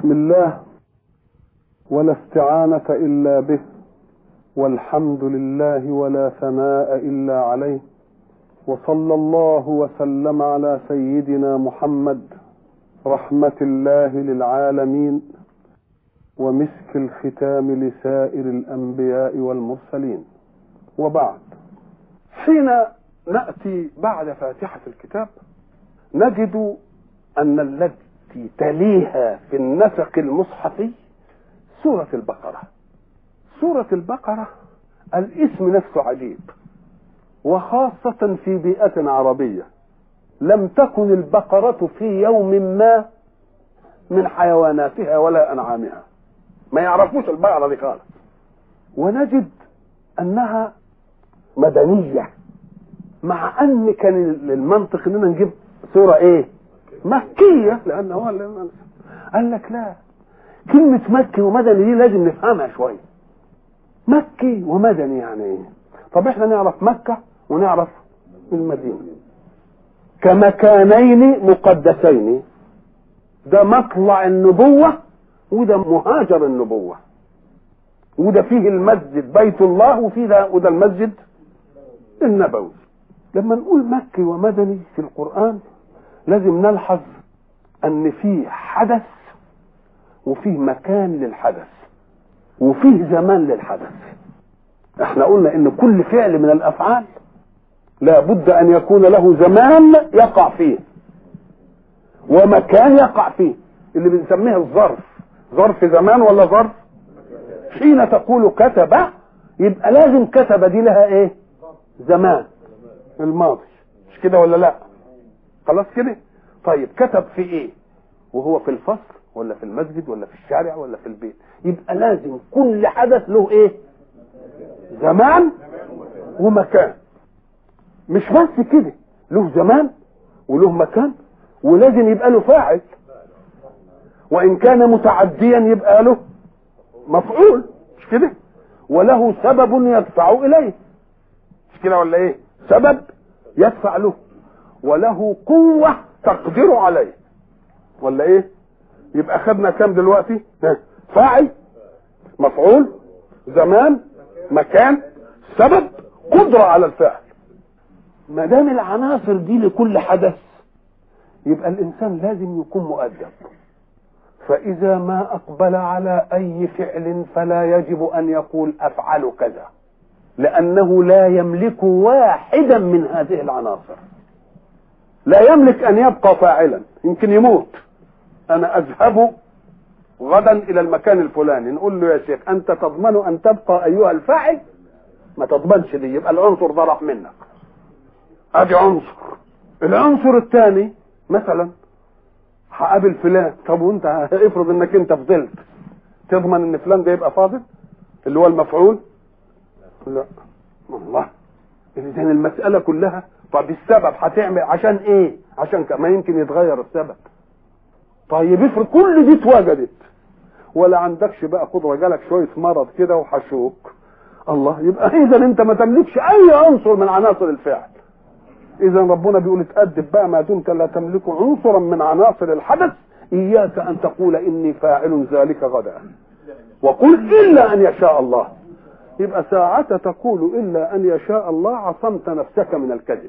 بسم الله ولا استعانة إلا به والحمد لله ولا ثناء إلا عليه وصلى الله وسلم على سيدنا محمد رحمة الله للعالمين ومسك الختام لسائر الأنبياء والمرسلين وبعد حين نأتي بعد فاتحة الكتاب نجد أن التي تليها في النسق المصحفي سورة البقرة سورة البقرة الاسم نفسه عجيب وخاصة في بيئة عربية لم تكن البقرة في يوم ما من حيواناتها ولا أنعامها ما يعرفوش البقرة دي خالص ونجد أنها مدنية مع أن كان المنطق إننا نجيب سورة إيه؟ مكية لأن هو اللي قال لك لا كلمة مكي ومدني دي لازم نفهمها شوية مكي ومدني يعني ايه طب احنا نعرف مكة ونعرف المدينة كمكانين مقدسين ده مطلع النبوة وده مهاجر النبوة وده فيه المسجد بيت الله وفيه ده وده المسجد النبوي لما نقول مكي ومدني في القرآن لازم نلحظ ان فيه حدث وفيه مكان للحدث وفيه زمان للحدث احنا قلنا ان كل فعل من الافعال لا بد ان يكون له زمان يقع فيه ومكان يقع فيه اللي بنسميه الظرف ظرف زمان ولا ظرف حين تقول كتب يبقى لازم كتب دي لها ايه زمان الماضي مش كده ولا لا خلاص كده طيب كتب في ايه وهو في الفصل ولا في المسجد ولا في الشارع ولا في البيت يبقى لازم كل حدث له ايه زمان ومكان مش بس كده له زمان وله مكان ولازم يبقى له فاعل وان كان متعديا يبقى له مفعول مش كده وله سبب يدفع اليه مش كده ولا ايه سبب يدفع له وله قوة تقدر عليه ولا ايه يبقى خدنا كام دلوقتي فاعل مفعول زمان مكان سبب قدرة على الفعل ما دام العناصر دي لكل حدث يبقى الانسان لازم يكون مؤدب فاذا ما اقبل على اي فعل فلا يجب ان يقول افعل كذا لانه لا يملك واحدا من هذه العناصر لا يملك ان يبقى فاعلا يمكن يموت انا اذهب غدا الى المكان الفلاني نقول له يا شيخ انت تضمن ان تبقى ايها الفاعل ما تضمنش دي يبقى العنصر ده راح منك ادي عنصر العنصر الثاني مثلا هقابل فلان طب وانت افرض انك انت فضلت تضمن ان فلان ده يبقى فاضل اللي هو المفعول لا الله اذا المساله كلها طب السبب هتعمل عشان ايه عشان ما يمكن يتغير السبب طيب افرض كل دي اتوجدت ولا عندكش بقى قدره جالك شويه مرض كده وحشوك الله يبقى اذا انت ما تملكش اي عنصر من عناصر الفعل اذا ربنا بيقول اتأدب بقى ما دمت لا تملك عنصرا من عناصر الحدث اياك ان تقول اني فاعل ذلك غدا وقل الا ان يشاء الله يبقى ساعة تقول إلا أن يشاء الله عصمت نفسك من الكذب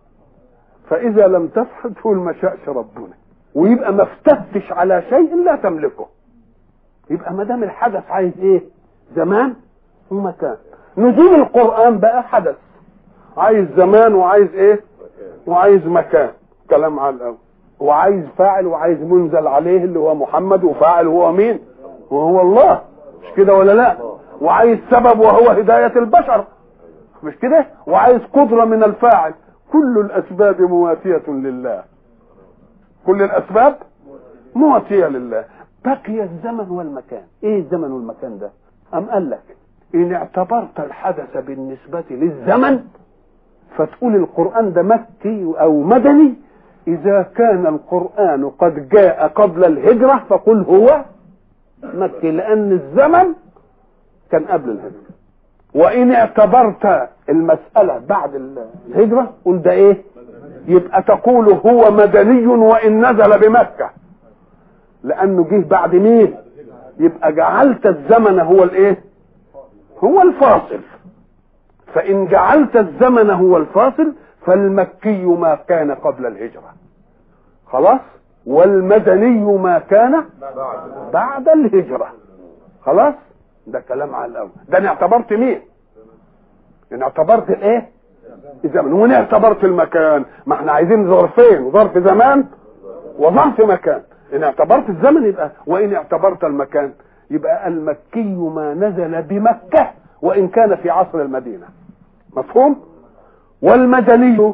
فإذا لم تفعل تقول ما شاءش ربنا ويبقى ما افتتش على شيء لا تملكه يبقى ما دام الحدث عايز ايه زمان ومكان نزول القرآن بقى حدث عايز زمان وعايز ايه وعايز مكان كلام على الأول وعايز فاعل وعايز منزل عليه اللي هو محمد وفاعل هو مين وهو الله مش كده ولا لا وعايز سبب وهو هداية البشر مش كده وعايز قدرة من الفاعل كل الأسباب مواتية لله كل الأسباب مواتية لله بقي الزمن والمكان ايه الزمن والمكان ده أم قال لك إن اعتبرت الحدث بالنسبة للزمن فتقول القرآن ده مكي أو مدني إذا كان القرآن قد جاء قبل الهجرة فقل هو مكي لأن الزمن كان قبل الهجرة وإن اعتبرت المسألة بعد الهجرة قل ده إيه يبقى تقول هو مدني وإن نزل بمكة لانه جه بعد مين يبقى جعلت الزمن هو الايه هو الفاصل فان جعلت الزمن هو الفاصل فالمكي ما كان قبل الهجره خلاص والمدني ما كان بعد الهجره خلاص ده كلام على الاول ده انا اعتبرت مين ان اعتبرت الايه الزمن وين اعتبرت المكان ما احنا عايزين ظرفين ظرف زمان وظرف مكان ان اعتبرت الزمن يبقى وان اعتبرت المكان يبقى المكي ما نزل بمكة وان كان في عصر المدينة مفهوم والمدني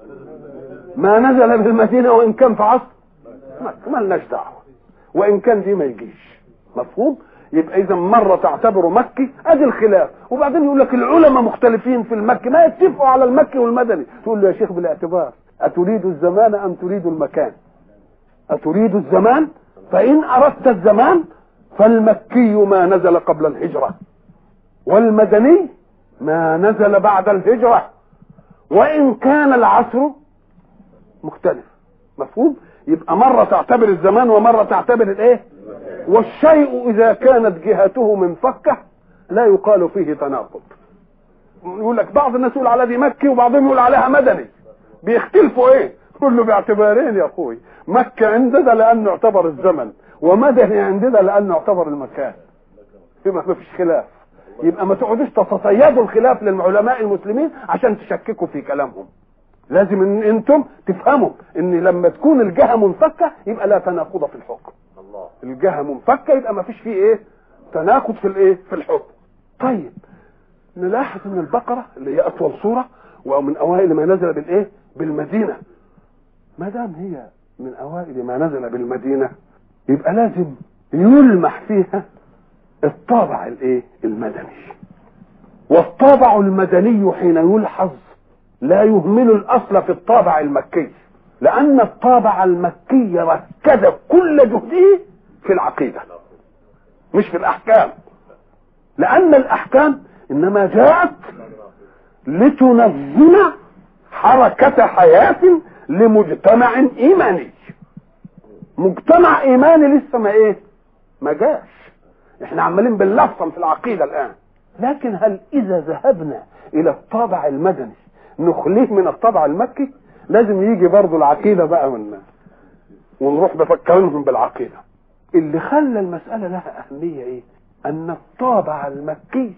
ما نزل بالمدينة وان كان في عصر مكة مالناش دعوة وان كان دي ما يجيش مفهوم يبقى اذا مره تعتبره مكي ادي الخلاف وبعدين يقول لك العلماء مختلفين في المكي ما يتفقوا على المكي والمدني تقول له يا شيخ بالاعتبار اتريد الزمان ام تريد المكان اتريد الزمان فان اردت الزمان فالمكي ما نزل قبل الهجره والمدني ما نزل بعد الهجره وان كان العصر مختلف مفهوم يبقى مره تعتبر الزمان ومره تعتبر الايه والشيء اذا كانت جهته منفكه لا يقال فيه تناقض يقول لك بعض الناس يقول على دي مكي وبعضهم يقول عليها مدني بيختلفوا ايه كله باعتبارين يا اخوي مكة عندنا لانه يعتبر الزمن ومدني عندنا لانه يعتبر المكان يبقى ما فيش خلاف يبقى ما تقعدوش تتصيدوا الخلاف للعلماء المسلمين عشان تشككوا في كلامهم لازم ان انتم تفهموا ان لما تكون الجهه منفكه يبقى لا تناقض في الحكم الله الجهه منفكه يبقى ما فيش فيه ايه تناقض في الايه في الحكم طيب نلاحظ ان البقره اللي هي اطول سوره ومن اوائل ما نزل بالايه بالمدينه ما دام هي من اوائل ما نزل بالمدينه يبقى لازم يلمح فيها الطابع الايه المدني والطابع المدني حين يلحظ لا يهمل الاصل في الطابع المكي لان الطابع المكي ركز كل جهده في العقيده مش في الاحكام لان الاحكام انما جاءت لتنظم حركه حياه لمجتمع ايماني مجتمع ايماني لسه ما ايه ما جاش احنا عمالين بنلصم في العقيده الان لكن هل اذا ذهبنا الى الطابع المدني نخليه من الطابع المكي لازم يجي برضه العقيده بقى من ونروح بفكرنهم بالعقيده اللي خلى المساله لها اهميه ايه ان الطابع المكي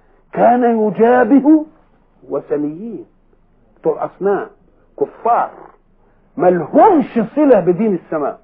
كان يجابه وثنيين بتوع اصنام كفار ملهمش صله بدين السماء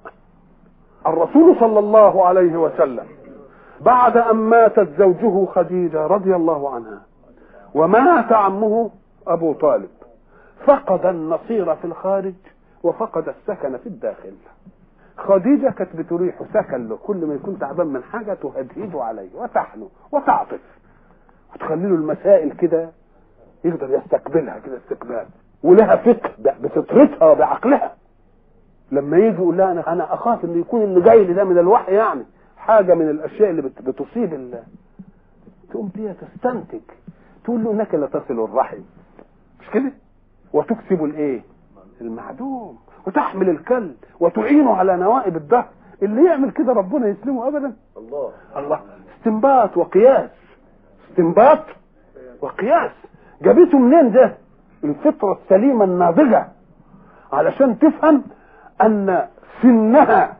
الرسول صلى الله عليه وسلم بعد ان ماتت زوجه خديجه رضي الله عنها ومات عمه ابو طالب فقد النصير في الخارج وفقد السكن في الداخل خديجة كانت بتريح سكن له كل ما يكون تعبان من حاجة تهدهده عليه وتحنه وتعطف وتخلي له المسائل كده يقدر يستقبلها كده استقبال ولها فقه بفطرتها وبعقلها لما يجي يقول لها انا انا اخاف ان يكون اللي جاي لي ده من الوحي يعني حاجه من الاشياء اللي بتصيب الله تقوم دي تستنتج تقول له انك لا تصل الرحم مش كده وتكسب الايه المعدوم وتحمل الكل وتعينه على نوائب الدهر اللي يعمل كده ربنا يسلمه ابدا الله الله استنباط وقياس استنباط وقياس جابته منين ده الفطرة السليمة الناضجة علشان تفهم ان سنها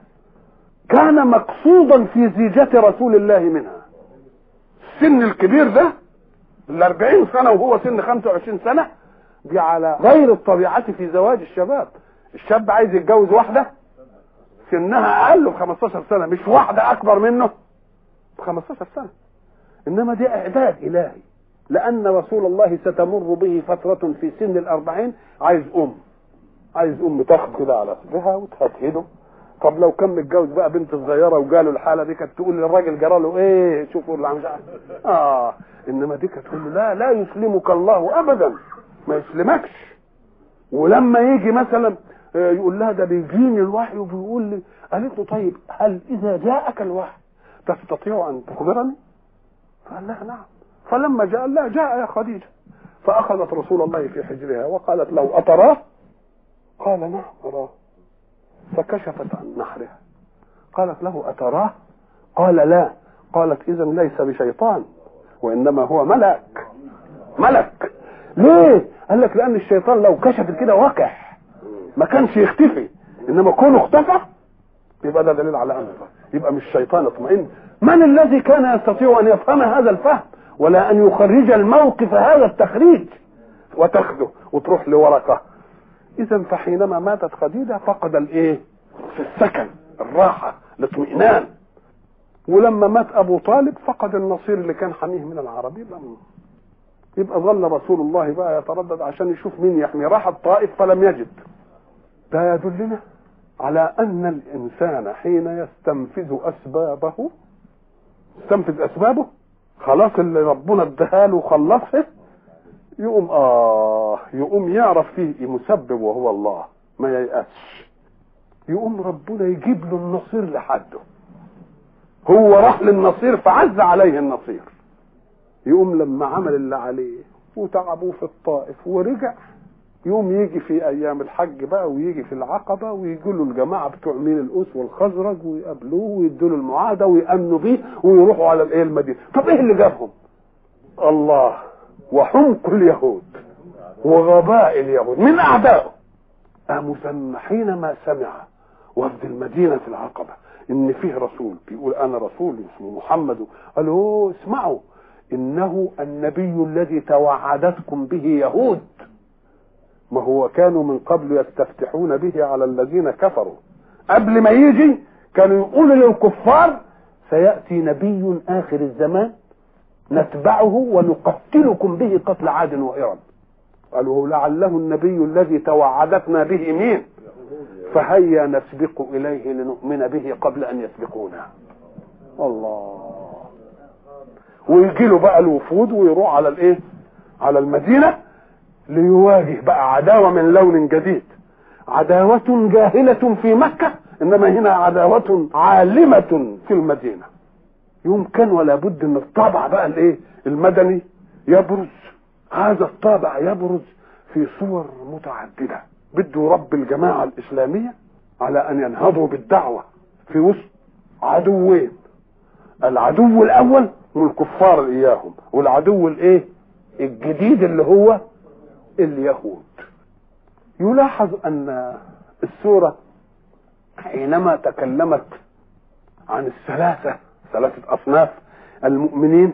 كان مقصودا في زيجة رسول الله منها السن الكبير ده الأربعين سنة وهو سن خمسة وعشرين سنة دي على غير الطبيعة في زواج الشباب الشاب عايز يتجوز واحدة سنها أقل ب 15 سنة مش واحدة أكبر منه ب 15 سنة إنما دي إعداد إلهي لأن رسول الله ستمر به فترة في سن الأربعين عايز أم عايز أم تاخد كده على صدرها وتهدهده طب لو كان متجوز بقى بنت صغيره وجاله الحاله دي كانت تقول للراجل جرى له ايه شوفوا اللي مش عارف اه انما دي كانت تقول له لا لا يسلمك الله ابدا ما يسلمكش ولما يجي مثلا يقول لها ده بيجيني الوحي وبيقول لي قالت له طيب هل اذا جاءك الوحي تستطيع ان تخبرني؟ قال لها نعم فلما جاء لا جاء يا خديجه فاخذت رسول الله في حجرها وقالت له اتراه؟ قال نعم اراه فكشفت عن نحرها قالت له أتراه قال لا قالت إذا ليس بشيطان وإنما هو ملك ملك ليه قال لك لأن الشيطان لو كشف كده وقح ما كانش يختفي إنما كونه اختفى يبقى ده دليل على أمر يبقى مش شيطان اطمئن من الذي كان يستطيع أن يفهم هذا الفهم ولا أن يخرج الموقف هذا التخريج وتاخده وتروح لورقة إذا فحينما ماتت خديجة فقد الإيه في السكن الراحة الاطمئنان ولما مات أبو طالب فقد النصير اللي كان حميه من العرب يبقى يبقى ظل رسول الله بقى يتردد عشان يشوف مين يحمي راح الطائف فلم يجد ده يدلنا على أن الإنسان حين يستنفذ أسبابه يستنفذ أسبابه خلاص اللي ربنا اداها وخلصه يقوم آه يقوم يعرف فيه مسبب وهو الله ما ييأسش يقوم ربنا يجيب له النصير لحده هو راح للنصير فعز عليه النصير يقوم لما عمل اللي عليه وتعبوه في الطائف ورجع يوم يجي في ايام الحج بقى ويجي في العقبه ويجوا له الجماعه بتوع مين الاس والخزرج ويقابلوه ويدوا له المعاهده ويامنوا بيه ويروحوا على الايه المدينه طب ايه اللي جابهم الله وحمق اليهود وغباء اليهود من اعدائه قاموا سمى حينما سمع وفد المدينه العقبه ان فيه رسول بيقول انا رسول اسمه محمد قالوا اسمعوا انه النبي الذي توعدتكم به يهود ما هو كانوا من قبل يستفتحون به على الذين كفروا قبل ما يجي كانوا يقولوا للكفار سيأتي نبي آخر الزمان نتبعه ونقتلكم به قتل عاد وإرم قالوا لعله النبي الذي توعدتنا به مين فهيا نسبق إليه لنؤمن به قبل أن يسبقونا الله ويجي له بقى الوفود ويروح على الايه على المدينه ليواجه بقى عداوه من لون جديد عداوه جاهله في مكه انما هنا عداوه عالمه في المدينه يمكن ولا بد ان الطابع بقى الايه المدني يبرز هذا الطابع يبرز في صور متعدده بده رب الجماعه الاسلاميه على ان ينهضوا بالدعوه في وسط عدوين العدو الاول هم الكفار اياهم والعدو الايه الجديد اللي هو اليهود يلاحظ ان السوره حينما تكلمت عن الثلاثه ثلاثه اصناف المؤمنين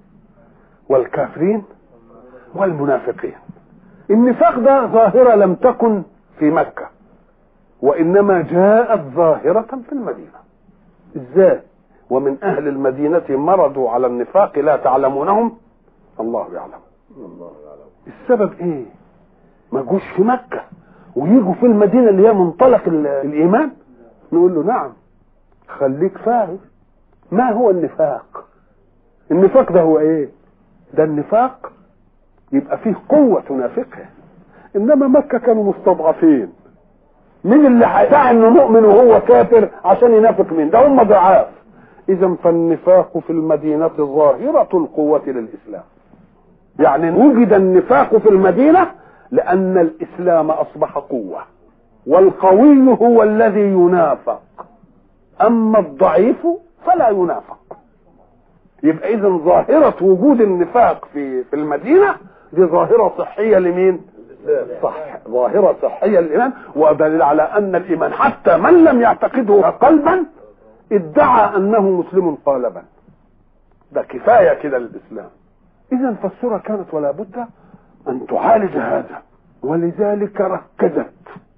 والكافرين والمنافقين النفاق ده ظاهره لم تكن في مكه وانما جاءت ظاهره في المدينه ازاي ومن اهل المدينه مرضوا على النفاق لا تعلمونهم الله يعلم الله يعلم السبب ايه ما جوش في مكه ويجوا في المدينه اللي هي منطلق الايمان نقول له نعم خليك فاهم ما هو النفاق النفاق ده هو ايه ده النفاق يبقى فيه قوة تنافقها انما مكة كانوا مستضعفين مين اللي هيدعي انه مؤمن وهو كافر عشان ينافق مين ده هم ضعاف اذا فالنفاق في المدينة ظاهرة القوة للاسلام يعني وجد النفاق في المدينة لان الاسلام اصبح قوة والقوي هو الذي ينافق اما الضعيف فلا ينافق يبقى اذا ظاهرة وجود النفاق في في المدينة دي ظاهرة صحية لمين؟ صح ظاهرة صحية للإيمان ودليل على أن الإيمان حتى من لم يعتقده قلبا ادعى أنه مسلم قالبا ده كفاية كده للإسلام إذا فالسورة كانت ولا بد أن تعالج هذا ولذلك ركزت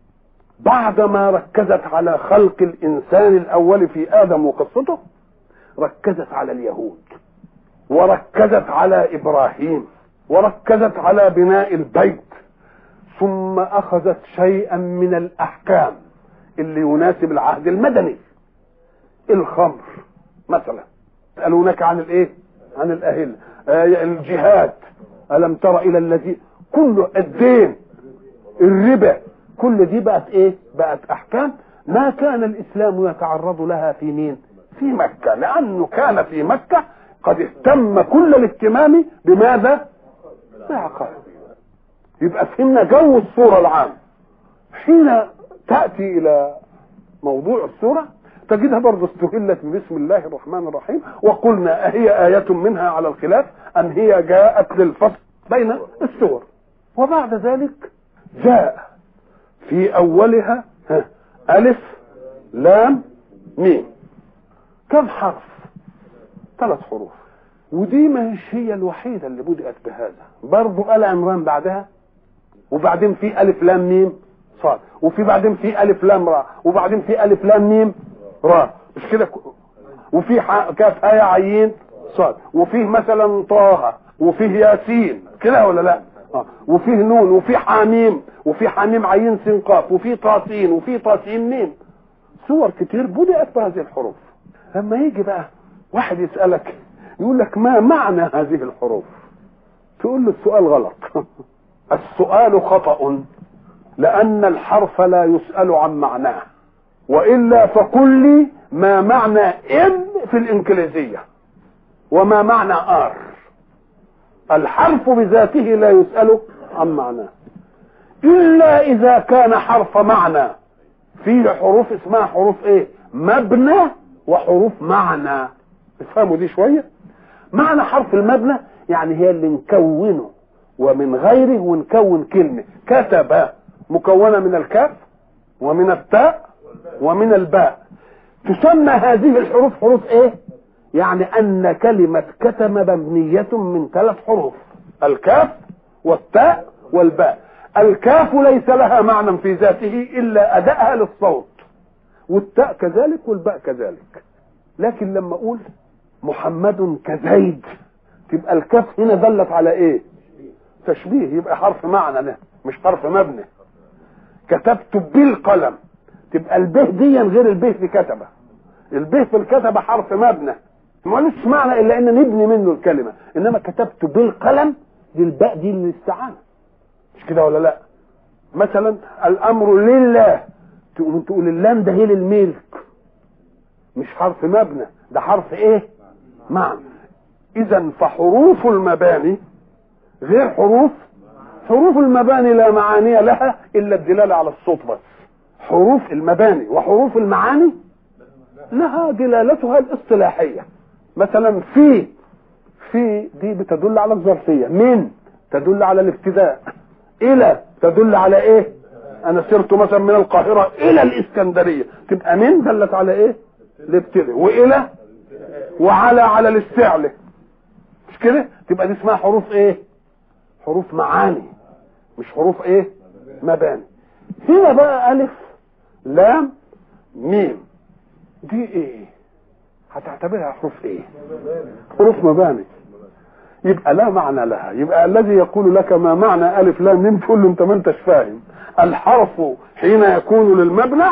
بعدما ركزت على خلق الإنسان الأول في آدم وقصته ركزت على اليهود وركزت على إبراهيم وركزت على بناء البيت ثم اخذت شيئا من الاحكام اللي يناسب العهد المدني الخمر مثلا يسالونك عن الايه عن الاهل آه الجهاد الم تر الى الذي كل الدين الربا كل دي بقت ايه بقت احكام ما كان الاسلام يتعرض لها في مين في مكه لانه كان في مكه قد اهتم كل الاهتمام بماذا بعقائد يبقى فهمنا جو الصورة العام حين تأتي إلى موضوع السورة تجدها برضه استهلت بسم الله الرحمن الرحيم وقلنا أهي آية منها على الخلاف أم هي جاءت للفصل بين السور وبعد ذلك جاء في أولها ها، ألف لام ميم كم حرف ثلاث حروف ودي ما هيش هي الوحيدة اللي بدأت بهذا برضو آل عمران بعدها وبعدين في ألف لام ميم صاد وفي بعدين في ألف لام را وبعدين في ألف لام ميم را مش كده ك- وفي ح- كاف آية عين صاد وفيه مثلا طه وفيه ياسين كده ولا لا آه. وفيه نون وفيه حاميم وفيه حاميم عين سين قاف وفيه طاسين وفيه طاسين ميم صور كتير بدأت بهذه الحروف لما يجي بقى واحد يسألك يقول لك ما معنى هذه الحروف تقول له السؤال غلط السؤال خطأ لأن الحرف لا يسأل عن معناه وإلا فقل لي ما معنى ام في الإنجليزية وما معنى ار الحرف بذاته لا يسأل عن معناه إلا إذا كان حرف معنى فيه حروف اسمها حروف ايه مبنى وحروف معنى افهموا دي شوية معنى حرف المبنى يعني هي اللي نكونه ومن غيره ونكون كلمة كتب مكونة من الكاف ومن التاء ومن الباء تسمى هذه الحروف حروف ايه يعني ان كلمة كتم مبنية من ثلاث حروف الكاف والتاء والباء الكاف ليس لها معنى في ذاته الا ادائها للصوت والتاء كذلك والباء كذلك لكن لما اقول محمد كزيد تبقى الكاف هنا دلت على ايه تشبيه يبقى حرف معنى ده مش حرف مبني كتبت بالقلم تبقى البه دي غير البه في كتبه البه في الكتبه حرف مبنى مالوش معنى الا ان نبني منه الكلمه انما كتبت بالقلم دي الباء دي للاستعانه مش كده ولا لا مثلا الامر لله تقوم تقول اللام ده هي للملك مش حرف مبنى ده حرف ايه معنى اذا فحروف المباني غير حروف حروف المباني لا معاني لها الا الدلاله على الصوت بس حروف المباني وحروف المعاني لها دلالتها الاصطلاحيه مثلا في في دي بتدل على الظرفيه من تدل على الابتداء الى تدل على ايه انا سرت مثلا من القاهره الى الاسكندريه تبقى من دلت على ايه الابتداء والى وعلى على الاستعلاء مش كده تبقى دي اسمها حروف ايه حروف معاني مش حروف ايه مباني هنا بقى الف لام ميم دي ايه هتعتبرها حروف ايه حروف مباني يبقى لا معنى لها يبقى الذي يقول لك ما معنى الف لام ميم تقول له انت ما انتش فاهم الحرف حين يكون للمبنى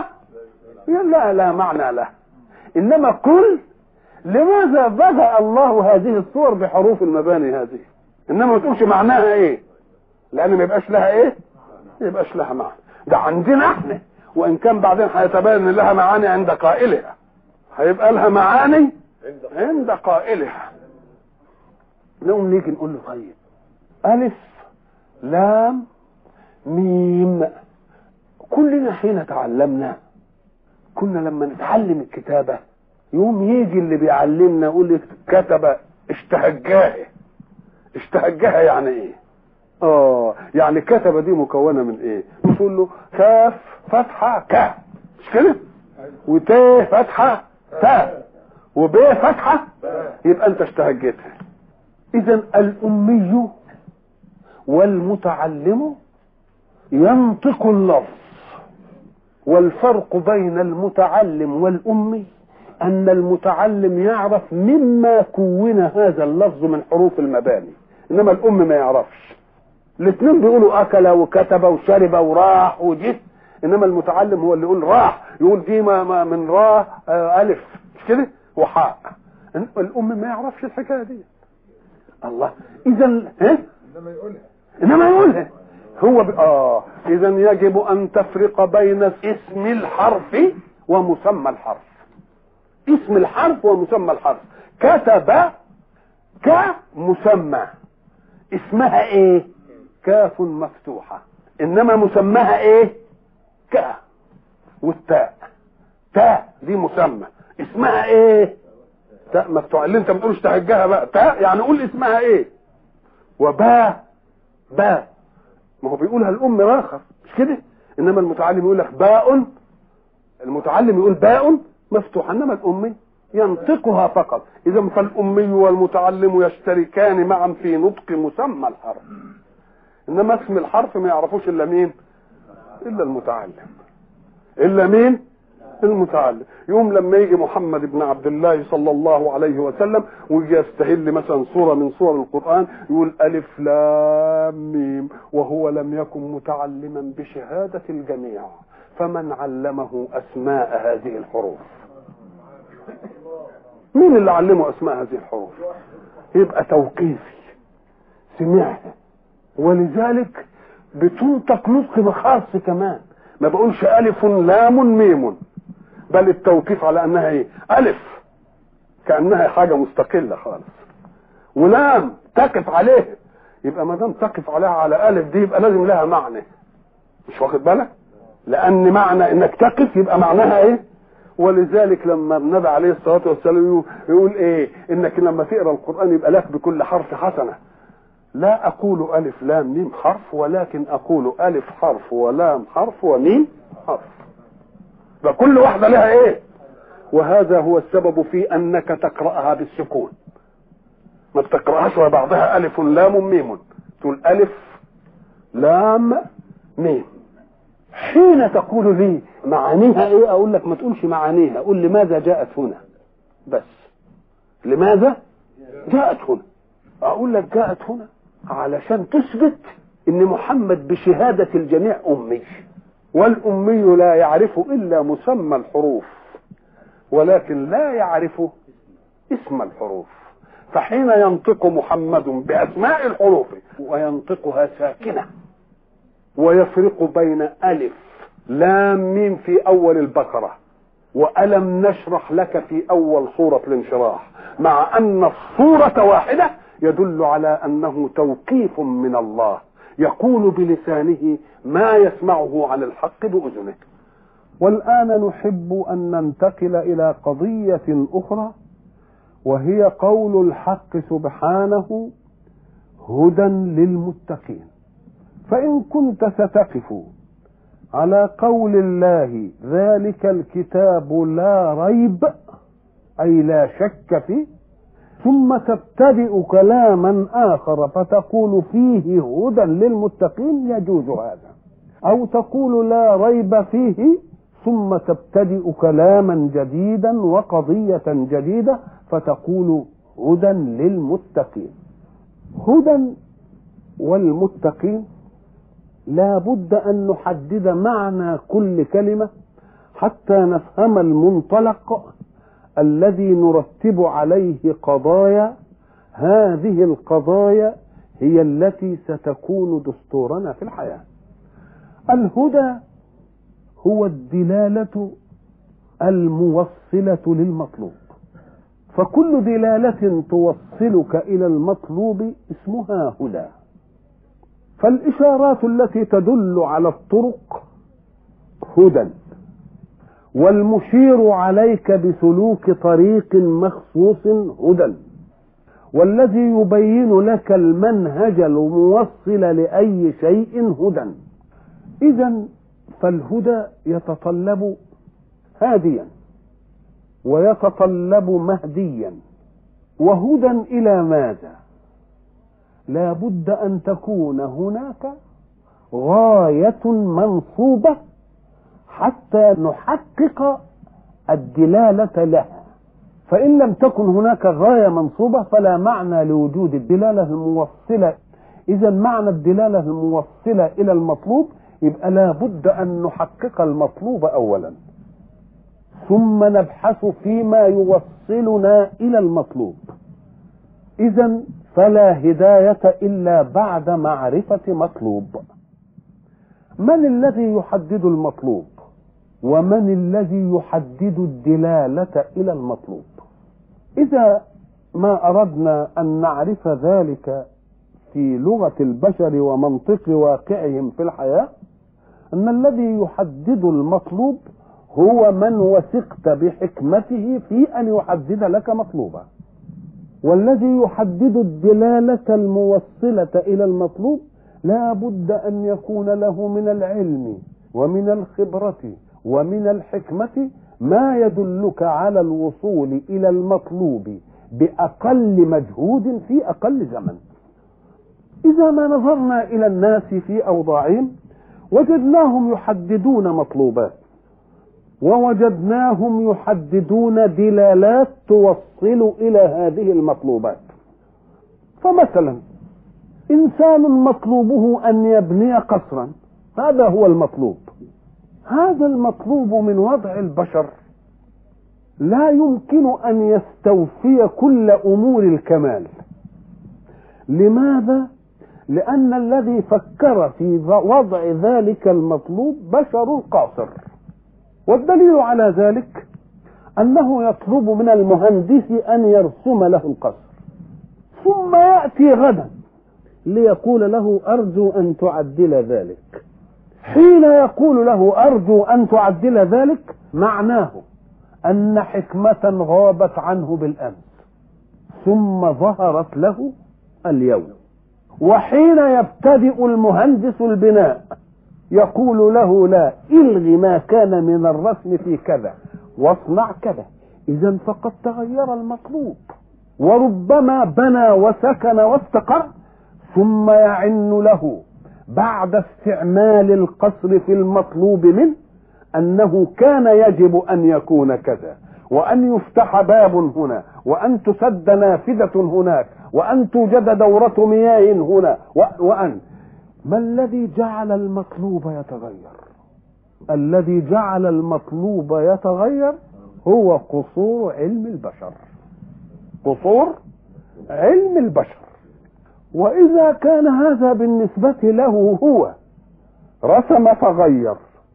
لا لا معنى له انما قل لماذا بدا الله هذه الصور بحروف المباني هذه انما ما تقولش معناها ايه لان ما يبقاش لها ايه ما يبقاش لها معنى ده عندنا احنا وان كان بعدين هيتبين ان لها معاني عند قائلها هيبقى لها معاني عند قائلها نقوم نيجي نقول له طيب الف لام ميم كلنا حين تعلمنا كنا لما نتعلم الكتابه يوم يجي اللي بيعلمنا يقول لي كتب اشتهجاه اشتهجها يعني ايه اه يعني كتب دي مكونه من ايه نقول له كاف فتحه ك مش كده وت فتحه تا وب فتحه يبقى انت اشتهجتها اذا الامي والمتعلم ينطق اللفظ والفرق بين المتعلم والامي ان المتعلم يعرف مما كون هذا اللفظ من حروف المباني انما الام ما يعرفش الاثنين بيقولوا اكل وكتب وشرب وراح وجه انما المتعلم هو اللي يقول راح يقول دي ما, ما من راه آه الف مش كده وحاء الام ما يعرفش الحكايه دي الله اذا ها انما يقولها انما يقولها هو ب... اه اذا يجب ان تفرق بين اسم الحرف ومسمى الحرف اسم الحرف ومسمى الحرف كتب كمسمى اسمها ايه كاف مفتوحة انما مسماها ايه ك والتاء ت تاء دي مسمى اسمها ايه تاء مفتوحه اللي انت ما تقولش تهجها بقى تاء يعني قول اسمها ايه وباء باء ما هو بيقولها الام راخر مش كده انما المتعلم يقول لك باء المتعلم يقول باء مفتوحه انما الامي ينطقها فقط اذا فالامي والمتعلم يشتركان معا في نطق مسمى الحرف انما اسم الحرف ما يعرفوش الا مين الا المتعلم الا مين المتعلم يوم لما يجي محمد بن عبد الله صلى الله عليه وسلم ويجي يستهل مثلا سوره من سور القران يقول الف لام ميم وهو لم يكن متعلما بشهاده الجميع فمن علمه اسماء هذه الحروف مين اللي علمه اسماء هذه الحروف يبقى توقيفي سمعها ولذلك بتنطق نطق خاص كمان ما بقولش الف لام ميم بل التوقيف على انها ايه الف كانها حاجه مستقله خالص ولام تقف عليه يبقى ما دام تقف عليها على الف دي يبقى لازم لها معنى مش واخد بالك لان معنى انك تقف يبقى معناها ايه ولذلك لما النبي عليه الصلاه والسلام يقول ايه انك لما تقرا القران يبقى لك بكل حرف حسنه لا اقول الف لام ميم حرف ولكن اقول الف حرف ولام حرف وميم حرف فكل واحده لها ايه وهذا هو السبب في انك تقراها بالسكون ما بتقراهاش وبعضها الف لام ميم تقول الف لام ميم حين تقول لي معانيها ايه اقول لك ما تقولش معانيها قول لماذا جاءت هنا بس لماذا جاءت هنا اقول لك جاءت هنا علشان تثبت ان محمد بشهادة الجميع امي والامي لا يعرف الا مسمى الحروف ولكن لا يعرف اسم الحروف فحين ينطق محمد باسماء الحروف وينطقها ساكنه ويفرق بين ألف لام ميم في أول البقرة وألم نشرح لك في أول سورة الانشراح مع أن الصورة واحدة يدل على أنه توقيف من الله يقول بلسانه ما يسمعه عن الحق بأذنه والآن نحب أن ننتقل إلى قضية أخرى وهي قول الحق سبحانه هدى للمتقين فإن كنت ستقف على قول الله ذلك الكتاب لا ريب أي لا شك فيه ثم تبتدئ كلاما آخر فتقول فيه هدى للمتقين يجوز هذا أو تقول لا ريب فيه ثم تبتدئ كلاما جديدا وقضية جديدة فتقول هدى للمتقين هدى والمتقين لا بد أن نحدد معنى كل كلمة حتى نفهم المنطلق الذي نرتب عليه قضايا هذه القضايا هي التي ستكون دستورنا في الحياة الهدى هو الدلالة الموصلة للمطلوب فكل دلالة توصلك إلى المطلوب اسمها هدى فالإشارات التي تدل على الطرق هدى والمشير عليك بسلوك طريق مخصوص هدى والذي يبين لك المنهج الموصل لأي شيء هدى إذا فالهدى يتطلب هاديا ويتطلب مهديا وهدى إلى ماذا لا بد أن تكون هناك غاية منصوبة حتى نحقق الدلالة لها فإن لم تكن هناك غاية منصوبة فلا معنى لوجود الدلالة الموصلة إذا معنى الدلالة الموصلة إلى المطلوب يبقى لا بد أن نحقق المطلوب أولا ثم نبحث فيما يوصلنا إلى المطلوب إذا فلا هداية إلا بعد معرفة مطلوب من الذي يحدد المطلوب ومن الذي يحدد الدلالة إلى المطلوب إذا ما أردنا أن نعرف ذلك في لغة البشر ومنطق واقعهم في الحياة أن الذي يحدد المطلوب هو من وثقت بحكمته في أن يحدد لك مطلوبا والذي يحدد الدلالة الموصلة إلى المطلوب لا بد أن يكون له من العلم ومن الخبرة ومن الحكمة ما يدلك على الوصول إلى المطلوب بأقل مجهود في أقل زمن إذا ما نظرنا إلى الناس في أوضاعهم وجدناهم يحددون مطلوبات ووجدناهم يحددون دلالات توصل إلى هذه المطلوبات فمثلا إنسان مطلوبه أن يبني قصرا هذا هو المطلوب هذا المطلوب من وضع البشر لا يمكن أن يستوفي كل أمور الكمال لماذا؟ لأن الذي فكر في وضع ذلك المطلوب بشر قاصر والدليل على ذلك أنه يطلب من المهندس أن يرسم له القصر ثم يأتي غدا ليقول له أرجو أن تعدل ذلك حين يقول له أرجو أن تعدل ذلك معناه أن حكمة غابت عنه بالأمس ثم ظهرت له اليوم وحين يبتدئ المهندس البناء يقول له لا الغي ما كان من الرسم في كذا واصنع كذا اذا فقد تغير المطلوب وربما بنى وسكن واستقر ثم يعن له بعد استعمال القصر في المطلوب منه انه كان يجب ان يكون كذا وان يفتح باب هنا وان تسد نافذه هناك وان توجد دوره مياه هنا وان ما الذي جعل المطلوب يتغير الذي جعل المطلوب يتغير هو قصور علم البشر قصور علم البشر واذا كان هذا بالنسبه له هو رسم فغير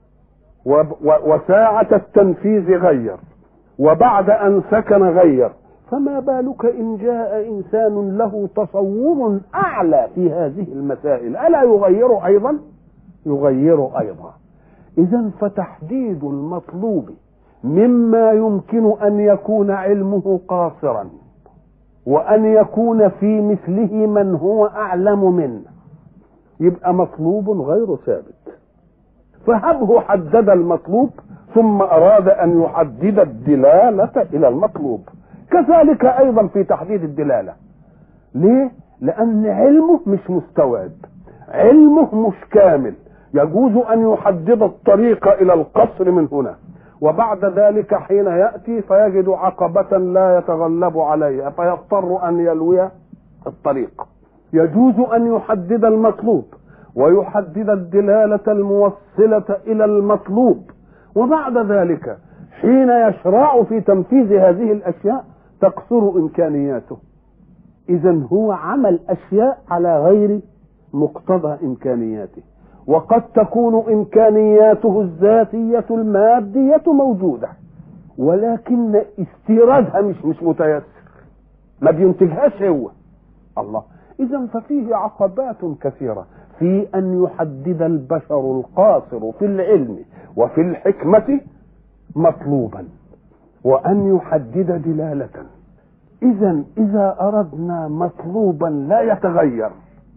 وساعة التنفيذ غير وبعد أن سكن غير فما بالك إن جاء إنسان له تصور أعلى في هذه المسائل ألا يغير أيضا يغير أيضا إذا فتحديد المطلوب مما يمكن أن يكون علمه قاصرا وأن يكون في مثله من هو أعلم منه يبقى مطلوب غير ثابت فهبه حدد المطلوب ثم أراد أن يحدد الدلالة إلى المطلوب كذلك ايضا في تحديد الدلاله ليه لان علمه مش مستوعب علمه مش كامل يجوز ان يحدد الطريق الى القصر من هنا وبعد ذلك حين ياتي فيجد عقبه لا يتغلب عليها فيضطر ان يلوي الطريق يجوز ان يحدد المطلوب ويحدد الدلاله الموصله الى المطلوب وبعد ذلك حين يشرع في تنفيذ هذه الاشياء تقصر امكانياته اذا هو عمل اشياء على غير مقتضى امكانياته وقد تكون امكانياته الذاتيه الماديه موجوده ولكن استيرادها مش مش متيسر ما بينتجهاش هو الله اذا ففيه عقبات كثيره في ان يحدد البشر القاصر في العلم وفي الحكمه مطلوبا وأن يحدد دلالة إذا إذا أردنا مطلوبا لا يتغير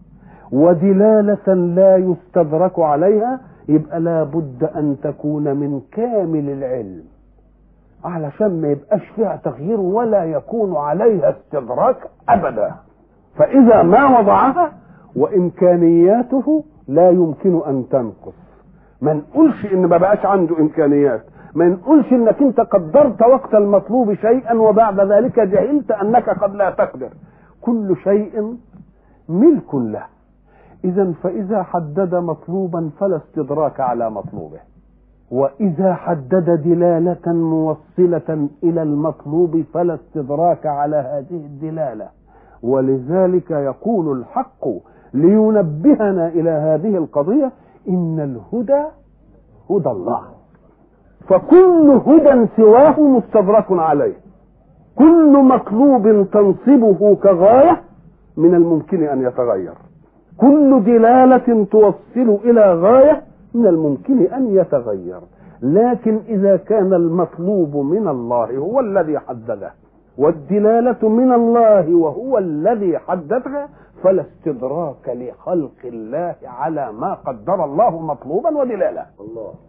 ودلالة لا يستدرك عليها يبقى لابد أن تكون من كامل العلم علشان ما يبقاش فيها تغيير ولا يكون عليها استدراك أبدا فإذا ما وضعها وإمكانياته لا يمكن أن تنقص ما نقولش إن ما بقاش عنده إمكانيات ما نقولش انك انت قدرت وقت المطلوب شيئا وبعد ذلك جهلت انك قد لا تقدر كل شيء ملك له اذا فاذا حدد مطلوبا فلا استدراك على مطلوبه واذا حدد دلاله موصله الى المطلوب فلا استدراك على هذه الدلاله ولذلك يقول الحق لينبهنا الى هذه القضيه ان الهدى هدى الله فكل هدى سواه مستدرك عليه كل مطلوب تنصبه كغايه من الممكن ان يتغير كل دلاله توصل الى غايه من الممكن ان يتغير لكن إذا كان المطلوب من الله هو الذي حدده والدلالة من الله وهو الذي حددها فلا استدراك لخلق الله على ما قدر الله مطلوبا ودلاله الله